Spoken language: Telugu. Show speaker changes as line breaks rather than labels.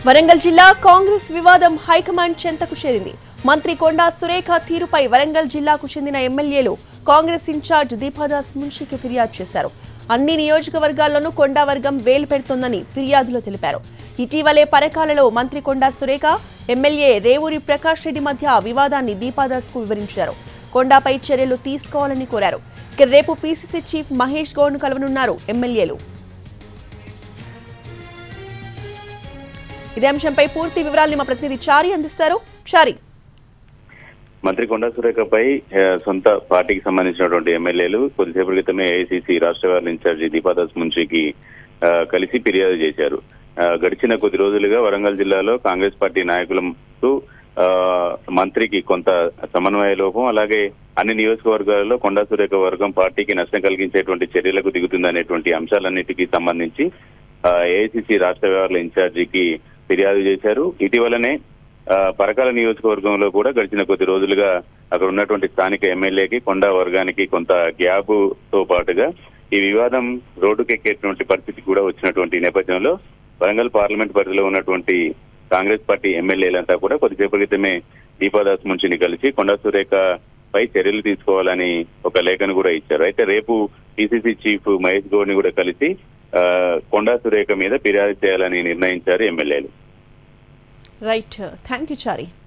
వరంగల్ జిల్లా కాంగ్రెస్ వివాదం హైకమాండ్ చెంతకు చేరింది మంత్రి కొండా సురేఖ తీరుపై వరంగల్ జిల్లాకు చెందిన ఎమ్మెల్యేలు కాంగ్రెస్ ఇన్ఛార్జ్ దీపాదాస్ మున్షికి ఫిర్యాదు చేశారు అన్ని నియోజకవర్గాల్లోనూ కొండా వర్గం వేలు పెడుతోందని ఫిర్యాదులో తెలిపారు ఇటీవలే పరకాలలో మంత్రి కొండా సురేఖ ఎమ్మెల్యే రేవూరి ప్రకాష్ రెడ్డి మధ్య వివాదాన్ని దీపాదాస్ కు వివరించారు కొండాపై చర్యలు తీసుకోవాలని కోరారు ఇక రేపు పీసీసీ చీఫ్ మహేష్ గౌడ్ ను కలవనున్నారు ఎమ్మెల్యేలు ఇదే అంశంపై పూర్తి వివరాల్ని మా ప్రతినిధి చారి అందిస్తారు చారి
మంత్రి కొండా సురేఖపై ఆ, సొంత పార్టీకి సంబంధించినటువంటి ఎమ్మెల్యేలు కొద్దిసేపటి క్రితమే ఏఐసీసీ రాష్ట్ర వ్యవహారాల ఇన్ఛార్జి దీపాదాస్ మున్షికి ఆ, కలిసి ఫిర్యాదు చేశారు ఆ, గడిచిన కొద్ది రోజులుగా వరంగల్ జిల్లాలో కాంగ్రెస్ పార్టీ నాయకులతో ఆ, మంత్రికి కొంత సమన్వయ లోపం అలాగే అన్ని నియోజకవర్గాలలో కొండా సురేఖ వర్గం పార్టీకి నష్టం కలిగించేటువంటి చర్యలకు దిగుతుందనేటువంటి అంశాలన్నిటికీ సంబంధించి ఏఐసీసీ రాష్ట్ర వ్యవహారాల ఇన్ఛార్జికి ఫిర్యాదు చేశారు ఇటీవలనే ఆ, పరకాల నియోజకవర్గంలో కూడా గడిచిన కొద్ది రోజులుగా అక్కడ ఉన్నటువంటి స్థానిక ఎమ్మెల్యేకి కొండా వర్గానికి కొంత గ్యాప్ తో పాటుగా ఈ వివాదం రోడ్డుకెక్కేటువంటి పరిస్థితి కూడా వచ్చినటువంటి నేపథ్యంలో వరంగల్ పార్లమెంట్ పరిధిలో ఉన్నటువంటి కాంగ్రెస్ పార్టీ ఎమ్మెల్యేలంతా కూడా కొద్దిసేపటి క్రితమే దీపాదాస్ మున్షిని కలిసి కొండా సురేఖ పై చర్యలు తీసుకోవాలని ఒక లేఖను కూడా ఇచ్చారు అయితే రేపు పిసిసి చీఫ్ మహేష్ గౌడ్ ని కూడా కలిసి ఆ, కొండా సురేఖ మీద ఫిర్యాదు చేయాలని నిర్ణయించారు ఎమ్మెల్యేలు
రైట్ థ్యాంక్ యూ చారి